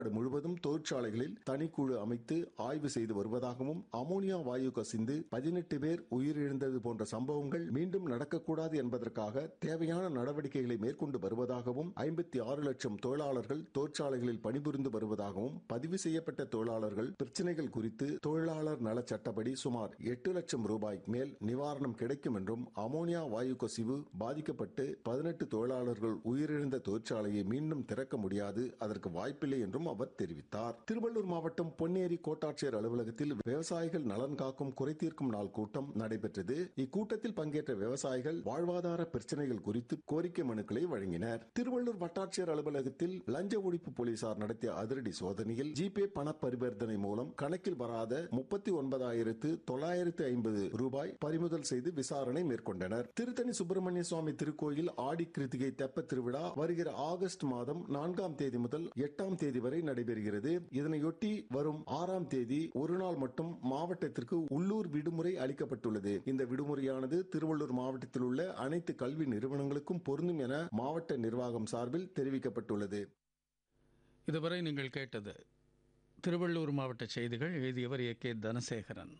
நாடு முழுவதும் தொழிற்சாலைகளில் தனிக்குழு அமைத்து ஆய்வு செய்து வருவதாகவும் அமோனியா வாயு கசிந்து பதினெட்டு பேர் உயிரிழந்தது போன்ற சம்பவங்கள் மீண்டும் நடக்கக்கூடாது என்பதற்காக தேவையான நடவடிக்கைகளை மேற்கொண்டு வருவதாகவும் ஐம்பத்தி ஆறு லட்சம் தொழிலாளர்கள் தொழிற்சாலைகளில் பணிபுரிந்து வருவதாகவும் பதிவு செய்யப்பட்ட தொழிலாளர்கள் பிரச்சனைகள் குறித்து தொழிலாளர் நல சட்டப்படி சுமார் எட்டு லட்சம் ரூபாய் மேல் நிவாரணம் கிடைக்கும் என்றும் அமோனியா வாயு கசிவு பாதிக்கப்பட்டு பதினெட்டு தொழிலாளர்கள் உயிரிழந்த தொழிற்சாலையை மீண்டும் திறக்க முடியாது அதற்கு வாய்ப்பில்லை என்றும் அவர் தெரிவித்தார் திருவள்ளூர் மாவட்டம் பொன்னேரி கோட்டாட்சியர் அலுவலகத்தில் விவசாயிகள் நலன் காக்கும் குறை தீர்க்கும் நாள் கூட்டம் நடைபெற்றது இக்கூட்டத்தில் பங்கேற்ற விவசாயிகள் வாழ்வாதார பிரச்சனைகள் குறித்து கோரிக்கை மனுக்களை வழங்கினர் திருவள்ளூர் வட்டாட்சியர் அலுவலகத்தில் லஞ்ச ஒழிப்பு போலீசார் நடத்திய அதிரடி சோதனையில் ஜிபே பண பரிவர்த்தனை மூலம் கணக்கில் வராத முப்பத்தி ஒன்பதாயிரத்து தொள்ளாயிரத்து ஐம்பது ரூபாய் பறிமுதல் செய்து விசாரணை மேற்கொண்டனர் திருத்தணி சுப்பிரமணிய சுவாமி திருக்கோயில் ஆடி கிருத்திகை தெப்ப திருவிழா வருகிற ஆகஸ்ட் மாதம் நான்காம் தேதி முதல் எட்டாம் தேதி வரை நடைபெறுகிறது இதனையொட்டி வரும் ஆறாம் தேதி ஒரு நாள் மட்டும் மாவட்டத்திற்கு உள்ளூர் விடுமுறை அளிக்கப்பட்டுள்ளது இந்த விடுமுறையானது திருவள்ளூர் மாவட்டத்தில் உள்ள அனைத்து கல்வி நிறுவனங்களுக்கும் பொருந்தும் என மாவட்ட நிர்வாகம் சார்பில் தெரிவிக்கப்பட்டுள்ளது இதுவரை நீங்கள் கேட்டது திருவள்ளூர் மாவட்ட செய்திகள் எழுதியவர் ஏ கே தனசேகரன்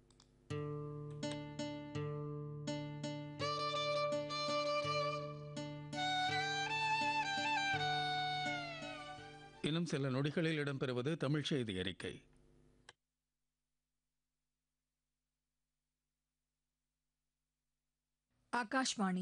இன்னும் சில நொடிகளில் இடம்பெறுவது தமிழ் செய்தி அறிக்கை ಆಕಾಶವಾಣಿ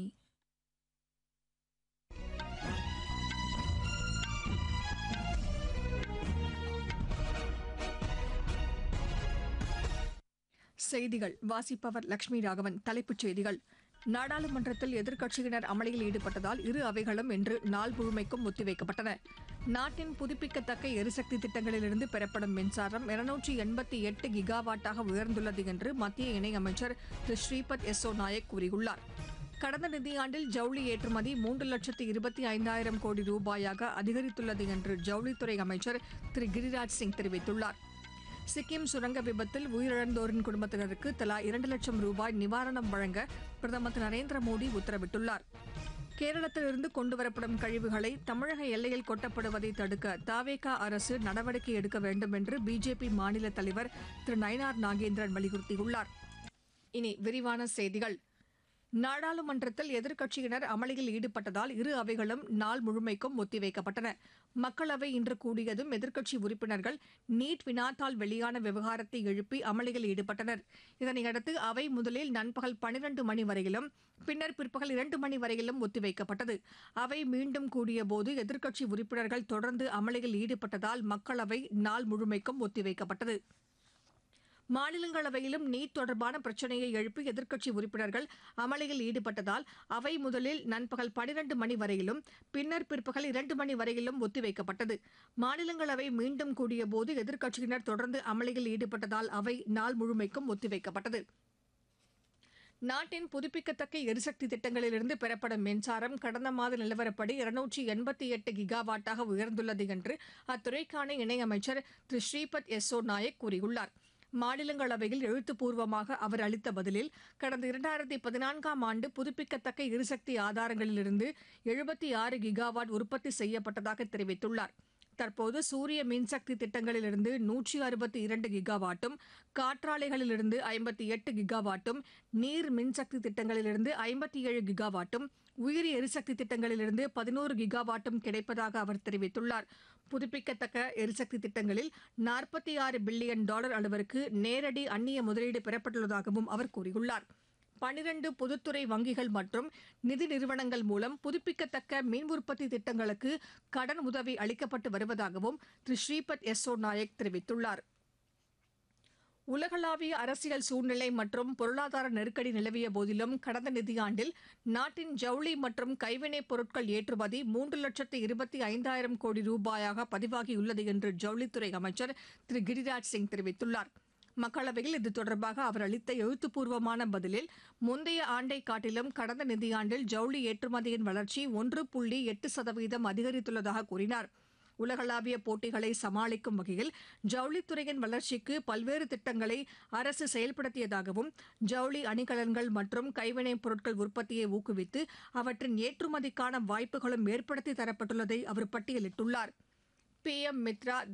செய்திகள் வாசிப்பவர் லட்சுமி ராகவன் தலைப்புச் செய்திகள் நாடாளுமன்றத்தில் எதிர்க்கட்சியினர் அமளியில் ஈடுபட்டதால் இரு அவைகளும் இன்று நாள் முழுமைக்கும் ஒத்திவைக்கப்பட்டன நாட்டின் புதுப்பிக்கத்தக்க எரிசக்தி திட்டங்களிலிருந்து பெறப்படும் மின்சாரம் இருநூற்றி எண்பத்தி எட்டு கிகாவாட்டாக உயர்ந்துள்ளது என்று மத்திய இணையமைச்சர் திரு ஸ்ரீபத் எஸ்ஸோ நாயக் கூறியுள்ளார் கடந்த நிதியாண்டில் ஜவுளி ஏற்றுமதி மூன்று லட்சத்து இருபத்தி ஐந்தாயிரம் கோடி ரூபாயாக அதிகரித்துள்ளது என்று ஜவுளித்துறை அமைச்சர் திரு கிரிராஜ் சிங் தெரிவித்துள்ளார் சிக்கிம் சுரங்க விபத்தில் உயிரிழந்தோரின் குடும்பத்தினருக்கு தலா இரண்டு லட்சம் ரூபாய் நிவாரணம் வழங்க பிரதமர் திரு நரேந்திர மோடி உத்தரவிட்டுள்ளார் கேரளத்திலிருந்து கொண்டுவரப்படும் கழிவுகளை தமிழக எல்லையில் கொட்டப்படுவதை தடுக்க தாவேகா அரசு நடவடிக்கை எடுக்க வேண்டும் என்று பிஜேபி மாநில தலைவர் திரு நயனார் நாகேந்திரன் வலியுறுத்தியுள்ளார் இனி விரிவான செய்திகள் நாடாளுமன்றத்தில் எதிர்க்கட்சியினர் அமளியில் ஈடுபட்டதால் இரு அவைகளும் நாள் முழுமைக்கும் ஒத்திவைக்கப்பட்டன மக்களவை இன்று கூடியதும் எதிர்க்கட்சி உறுப்பினர்கள் நீட் வினாத்தால் வெளியான விவகாரத்தை எழுப்பி அமளியில் ஈடுபட்டனர் இதனையடுத்து அவை முதலில் நண்பகல் பனிரண்டு மணி வரையிலும் பின்னர் பிற்பகல் இரண்டு மணி வரையிலும் ஒத்திவைக்கப்பட்டது அவை மீண்டும் கூடியபோது எதிர்க்கட்சி உறுப்பினர்கள் தொடர்ந்து அமளியில் ஈடுபட்டதால் மக்களவை நாள் முழுமைக்கும் ஒத்திவைக்கப்பட்டது மாநிலங்களவையிலும் நீட் தொடர்பான பிரச்சினையை எழுப்பி எதிர்க்கட்சி உறுப்பினர்கள் அமளியில் ஈடுபட்டதால் அவை முதலில் நண்பகல் பனிரண்டு மணி வரையிலும் பின்னர் பிற்பகல் இரண்டு மணி வரையிலும் ஒத்திவைக்கப்பட்டது மாநிலங்களவை மீண்டும் கூடியபோது எதிர்க்கட்சியினர் தொடர்ந்து அமளியில் ஈடுபட்டதால் அவை நாள் முழுமைக்கும் ஒத்திவைக்கப்பட்டது நாட்டின் புதுப்பிக்கத்தக்க எரிசக்தி திட்டங்களிலிருந்து பெறப்படும் மின்சாரம் கடந்த மாத நிலவரப்படி இருநூற்றி எண்பத்தி எட்டு கிகாவாட்டாக உயர்ந்துள்ளது என்று அத்துறைக்கான இணையமைச்சர் திரு ஸ்ரீபத் எஸ்ஸோ நாயக் கூறியுள்ளார் மாநிலங்களவையில் எழுத்துப்பூர்வமாக அவர் அளித்த பதிலில் கடந்த இரண்டாயிரத்தி பதினான்காம் ஆண்டு புதுப்பிக்கத்தக்க எரிசக்தி ஆதாரங்களிலிருந்து எழுபத்தி ஆறு கிகாவாட் உற்பத்தி செய்யப்பட்டதாக தெரிவித்துள்ளார் தற்போது சூரிய மின்சக்தி திட்டங்களிலிருந்து நூற்றி அறுபத்தி இரண்டு கிகாவாட்டும் காற்றாலைகளிலிருந்து ஐம்பத்தி எட்டு கிகாவாட்டும் நீர் மின்சக்தி திட்டங்களிலிருந்து ஐம்பத்தி ஏழு கிகாவாட்டும் உயிரி எரிசக்தி திட்டங்களிலிருந்து பதினோரு கிகாவாட்டும் கிடைப்பதாக அவர் தெரிவித்துள்ளார் புதுப்பிக்கத்தக்க எரிசக்தி திட்டங்களில் நாற்பத்தி ஆறு பில்லியன் டாலர் அளவிற்கு நேரடி அந்நிய முதலீடு பெறப்பட்டுள்ளதாகவும் அவர் கூறியுள்ளார் பனிரண்டு பொதுத்துறை வங்கிகள் மற்றும் நிதி நிறுவனங்கள் மூலம் புதுப்பிக்கத்தக்க மின் உற்பத்தி திட்டங்களுக்கு கடன் உதவி அளிக்கப்பட்டு வருவதாகவும் திரு ஸ்ரீபத் எஸ்ஸோ நாயக் தெரிவித்துள்ளார் உலகளாவிய அரசியல் சூழ்நிலை மற்றும் பொருளாதார நெருக்கடி நிலவிய போதிலும் கடந்த நிதியாண்டில் நாட்டின் ஜவுளி மற்றும் கைவினைப் பொருட்கள் ஏற்றுமதி மூன்று லட்சத்து இருபத்தி ஐந்தாயிரம் கோடி ரூபாயாக பதிவாகியுள்ளது என்று ஜவுளித்துறை அமைச்சர் திரு கிரிராஜ் சிங் தெரிவித்துள்ளார் மக்களவையில் இது தொடர்பாக அவர் அளித்த எழுத்துப்பூர்வமான பதிலில் முந்தைய ஆண்டை காட்டிலும் கடந்த நிதியாண்டில் ஜவுளி ஏற்றுமதியின் வளர்ச்சி ஒன்று புள்ளி எட்டு சதவீதம் அதிகரித்துள்ளதாக கூறினார் உலகளாவிய போட்டிகளை சமாளிக்கும் வகையில் ஜவுளித்துறையின் வளர்ச்சிக்கு பல்வேறு திட்டங்களை அரசு செயல்படுத்தியதாகவும் ஜவுளி அணிகலன்கள் மற்றும் கைவினைப் பொருட்கள் உற்பத்தியை ஊக்குவித்து அவற்றின் ஏற்றுமதிக்கான வாய்ப்புகளும் ஏற்படுத்தி தரப்பட்டுள்ளதை அவர் பட்டியலிட்டுள்ளார் பிஎம் மித்ரா